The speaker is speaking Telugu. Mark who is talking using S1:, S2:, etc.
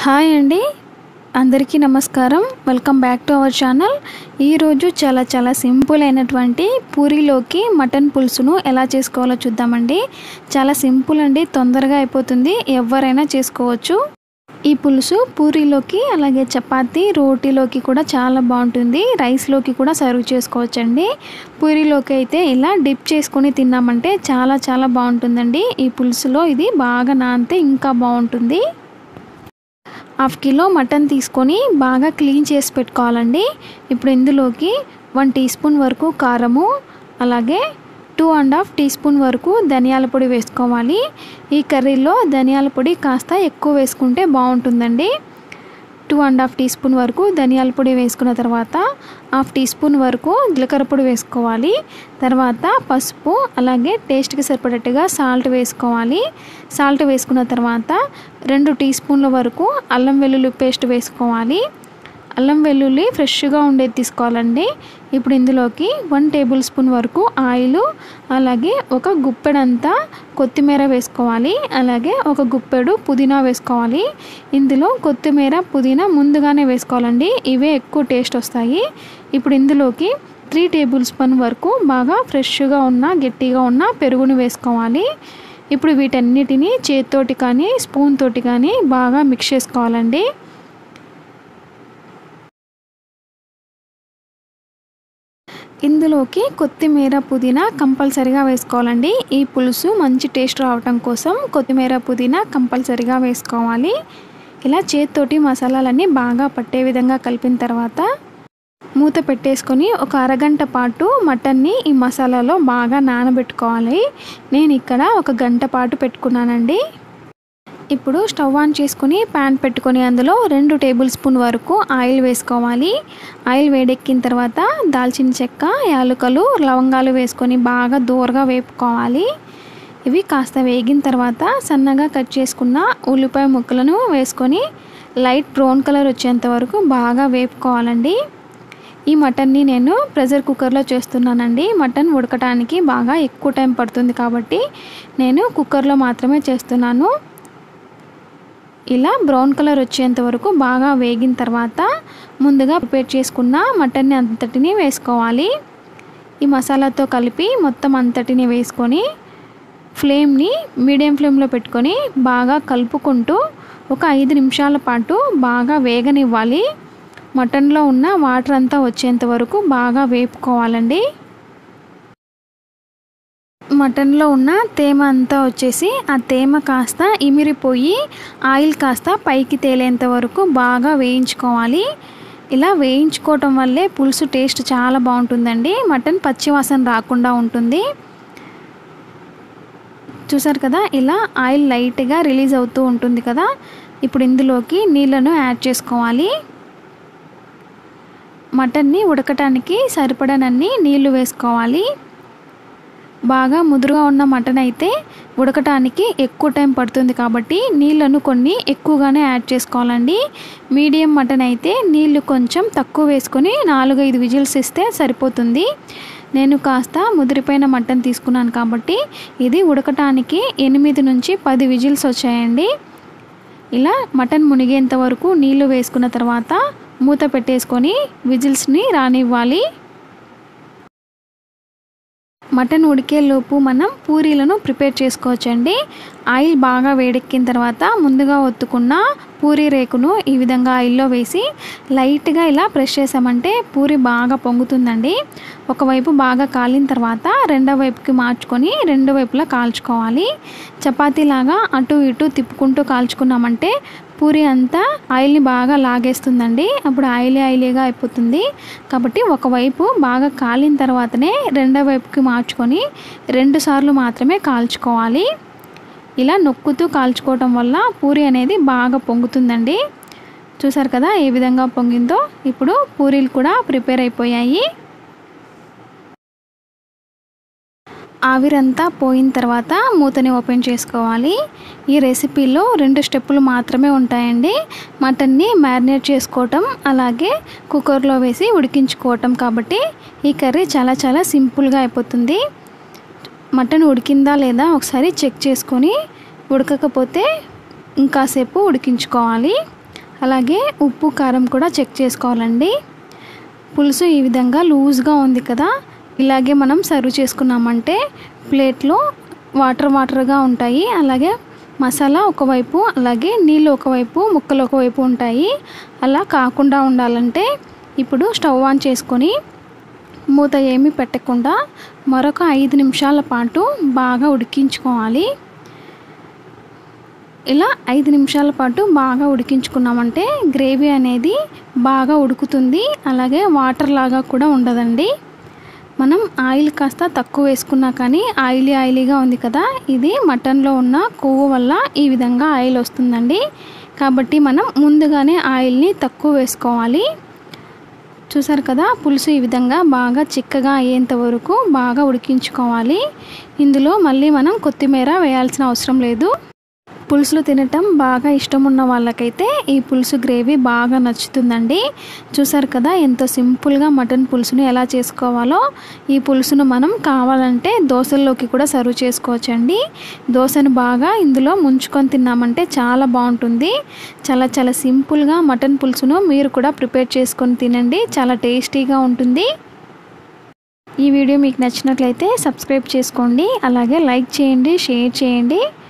S1: హాయ్ అండి అందరికీ నమస్కారం welcome back to our channel ఈరోజు చాలా చాలా సింపుల్ అయినటువంటి పూరీలోకి మటన్ పులుసును ఎలా చేసుకోవాలో చూద్దామండి చాలా సింపుల్ అండి తొందరగా అయిపోతుంది ఎవరైనా చేసుకోవచ్చు ఈ పులుసు పూరీలోకి అలాగే చపాతి రోటీలోకి కూడా చాలా బాగుంటుంది రైస్లోకి కూడా సర్వ్ చేసుకోవచ్చండి పూరీలోకి అయితే ఇలా డిప్ చేసుకొని తిన్నామంటే చాలా చాలా బాగుంటుందండి ఈ పులుసులో ఇది బాగా నానితే ఇంకా బాగుంటుంది హాఫ్ కిలో మటన్ తీసుకొని బాగా క్లీన్ చేసి పెట్టుకోవాలండి ఇప్పుడు ఇందులోకి వన్ టీ స్పూన్ వరకు కారము అలాగే two and half teaspoon వరకు ధనియాల పొడి వేసుకోవాలి ఈ కర్రీలో ధనియాల పొడి కాస్త ఎక్కువ వేసుకుంటే బాగుంటుందండి two and half teaspoon వరకు ధనియాల పొడి వేసుకున్న తర్వాత హాఫ్ టీ స్పూన్ వరకు జీలకర్ర పొడి వేసుకోవాలి తర్వాత పసుపు అలాగే టేస్ట్కి సరిపడేట్టుగా సాల్ట్ వేసుకోవాలి సాల్ట్ వేసుకున్న తర్వాత రెండు టీ స్పూన్ల వరకు అల్లం వెల్లుల్లి పేస్ట్ వేసుకోవాలి అల్లం వెల్లుల్లి ఫ్రెష్గా ఉండేది తీసుకోవాలండి ఇప్పుడు ఇందులోకి వన్ టేబుల్ స్పూన్ వరకు ఆయిల్ అలాగే ఒక గుప్పెడంతా కొత్తిమీర వేసుకోవాలి అలాగే ఒక గుప్పెడు పుదీనా వేసుకోవాలి ఇందులో కొత్తిమీర పుదీనా ముందుగానే వేసుకోవాలండి ఇవే ఎక్కువ టేస్ట్ వస్తాయి ఇప్పుడు ఇందులోకి త్రీ టేబుల్ స్పూన్ వరకు బాగా ఫ్రెష్గా ఉన్న గట్టిగా ఉన్న పెరుగుని వేసుకోవాలి ఇప్పుడు వీటన్నిటిని చేతితోటి కానీ స్పూన్ తోటి కానీ బాగా మిక్స్ చేసుకోవాలండి ఇందులోకి కొత్తిమీర పుదీనా కంపల్సరిగా వేసుకోవాలండి ఈ పులుసు మంచి టేస్ట్ రావటం కోసం కొత్తిమీర పుదీనా కంపల్సరిగా వేసుకోవాలి ఇలా చేతితోటి మసాలాలన్నీ బాగా పట్టే విధంగా కలిపిన తర్వాత మూత పెట్టేసుకొని ఒక అరగంట పాటు మటన్ని ఈ మసాలాలో బాగా నానబెట్టుకోవాలి నేను ఇక్కడ ఒక గంట పాటు పెట్టుకున్నానండి ఇప్పుడు స్టవ్ ఆన్ చేసుకుని ప్యాన్ పెట్టుకొని అందులో రెండు టేబుల్ స్పూన్ వరకు ఆయిల్ వేసుకోవాలి ఆయిల్ వేడెక్కిన తర్వాత దాల్చిన చెక్క యాలకులు లవంగాలు వేసుకొని బాగా దూరగా వేపుకోవాలి ఇవి కాస్త వేగిన తర్వాత సన్నగా కట్ చేసుకున్న ఉల్లిపాయ ముక్కలను వేసుకొని లైట్ బ్రౌన్ కలర్ వచ్చేంత వరకు బాగా వేపుకోవాలండి ఈ మటన్ని నేను ప్రెషర్ కుక్కర్లో చేస్తున్నానండి మటన్ ఉడకటానికి బాగా ఎక్కువ టైం పడుతుంది కాబట్టి నేను కుక్కర్లో మాత్రమే చేస్తున్నాను ఇలా బ్రౌన్ కలర్ వచ్చేంత వరకు బాగా వేగిన తర్వాత ముందుగా ప్రిపేర్ చేసుకున్న మటన్ని అంతటిని వేసుకోవాలి ఈ మసాలాతో కలిపి మొత్తం అంతటిని వేసుకొని ఫ్లేమ్ని మీడియం ఫ్లేమ్లో పెట్టుకొని బాగా కలుపుకుంటూ ఒక ఐదు నిమిషాల పాటు బాగా వేగనివ్వాలి మటన్లో ఉన్న వాటర్ అంతా వచ్చేంత వరకు బాగా వేపుకోవాలండి మటన్లో ఉన్న తేమ అంతా వచ్చేసి ఆ తేమ కాస్త ఇమిరిపోయి ఆయిల్ కాస్త పైకి తేలేంత వరకు బాగా వేయించుకోవాలి ఇలా వేయించుకోవటం వల్లే పులుసు టేస్ట్ చాలా బాగుంటుందండి మటన్ పచ్చివాసన రాకుండా ఉంటుంది చూసారు కదా ఇలా ఆయిల్ లైట్గా రిలీజ్ అవుతూ ఉంటుంది కదా ఇప్పుడు ఇందులోకి నీళ్ళను యాడ్ చేసుకోవాలి మటన్ని ఉడకటానికి సరిపడనన్ని నీళ్లు వేసుకోవాలి బాగా ముదురుగా ఉన్న మటన్ అయితే ఉడకటానికి ఎక్కువ టైం పడుతుంది కాబట్టి నీళ్ళను కొన్ని ఎక్కువగానే యాడ్ చేసుకోవాలండి మీడియం మటన్ అయితే నీళ్లు కొంచెం తక్కువ వేసుకొని నాలుగైదు విజిల్స్ ఇస్తే సరిపోతుంది నేను కాస్త ముదిరిపోయిన మటన్ తీసుకున్నాను కాబట్టి ఇది ఉడకటానికి ఎనిమిది నుంచి పది విజిల్స్ వచ్చాయండి ఇలా మటన్ మునిగేంత వరకు నీళ్లు వేసుకున్న తర్వాత మూత పెట్టేసుకొని విజిల్స్ని రానివ్వాలి మటన్ ఉడికేలోపు మనం పూరీలను ప్రిపేర్ చేసుకోవచ్చండి ఆయిల్ బాగా వేడెక్కిన తర్వాత ముందుగా ఒత్తుకున్న పూరీ రేకును ఈ విధంగా ఆయిల్లో వేసి లైట్గా ఇలా ప్రెస్ చేసామంటే పూరి బాగా పొంగుతుందండి ఒకవైపు బాగా కాలిన తర్వాత రెండో వైపుకి మార్చుకొని రెండు వైపులా కాల్చుకోవాలి చపాతీలాగా అటు ఇటు తిప్పుకుంటూ కాల్చుకున్నామంటే పూరి అంతా ఆయిల్ని బాగా లాగేస్తుందండి అప్పుడు ఆయిలీ ఆయిలీగా అయిపోతుంది కాబట్టి ఒకవైపు బాగా కాలిన తర్వాతనే రెండో వైపుకి మార్చుకొని రెండు సార్లు మాత్రమే కాల్చుకోవాలి ఇలా నొక్కుతూ కాల్చుకోవటం వల్ల పూరి అనేది బాగా పొంగుతుందండి చూసారు కదా ఏ విధంగా పొంగిందో ఇప్పుడు పూరీలు కూడా ప్రిపేర్ అయిపోయాయి ఆవిరంతా పోయిన తర్వాత మూతని ఓపెన్ చేసుకోవాలి ఈ రెసిపీలో రెండు స్టెప్పులు మాత్రమే ఉంటాయండి మటన్ని మ్యారినేట్ చేసుకోవటం అలాగే కుక్కర్లో వేసి ఉడికించుకోవటం కాబట్టి ఈ కర్రీ చాలా చాలా సింపుల్గా అయిపోతుంది మటన్ ఉడికిందా లేదా ఒకసారి చెక్ చేసుకొని ఉడకకపోతే ఇంకాసేపు ఉడికించుకోవాలి అలాగే ఉప్పు కారం కూడా చెక్ చేసుకోవాలండి పులుసు ఈ విధంగా లూజ్గా ఉంది కదా ఇలాగే మనం సర్వ్ చేసుకున్నామంటే ప్లేట్లో వాటర్ వాటర్గా ఉంటాయి అలాగే మసాలా ఒకవైపు అలాగే నీళ్ళు ఒకవైపు ముక్కలు ఒకవైపు ఉంటాయి అలా కాకుండా ఉండాలంటే ఇప్పుడు స్టవ్ ఆన్ చేసుకొని మూత ఏమీ పెట్టకుండా మరొక ఐదు నిమిషాల పాటు బాగా ఉడికించుకోవాలి ఇలా ఐదు నిమిషాల పాటు బాగా ఉడికించుకున్నామంటే గ్రేవీ అనేది బాగా ఉడుకుతుంది అలాగే వాటర్ లాగా కూడా ఉండదండి మనం ఆయిల్ కాస్త తక్కువ వేసుకున్నా కానీ ఆయిలీ ఆయిలీగా ఉంది కదా ఇది మటన్లో ఉన్న కొవ్వు వల్ల ఈ విధంగా ఆయిల్ వస్తుందండి కాబట్టి మనం ముందుగానే ఆయిల్ని తక్కువ వేసుకోవాలి చూసారు కదా పులుసు ఈ విధంగా బాగా చిక్కగా అయ్యేంత వరకు బాగా ఉడికించుకోవాలి ఇందులో మళ్ళీ మనం కొత్తిమీర వేయాల్సిన అవసరం లేదు పులుసులు తినటం బాగా ఇష్టం ఉన్న వాళ్ళకైతే ఈ పులుసు గ్రేవీ బాగా నచ్చుతుందండి చూసారు కదా ఎంతో సింపుల్గా మటన్ పులుసును ఎలా చేసుకోవాలో ఈ పులుసును మనం కావాలంటే దోశల్లోకి కూడా సర్వ్ చేసుకోవచ్చండి దోశను బాగా ఇందులో ముంచుకొని తిన్నామంటే చాలా బాగుంటుంది చాలా చాలా సింపుల్గా మటన్ పులుసును మీరు కూడా ప్రిపేర్ చేసుకొని తినండి చాలా టేస్టీగా ఉంటుంది ఈ వీడియో మీకు నచ్చినట్లయితే సబ్స్క్రైబ్ చేసుకోండి అలాగే లైక్ చేయండి షేర్ చేయండి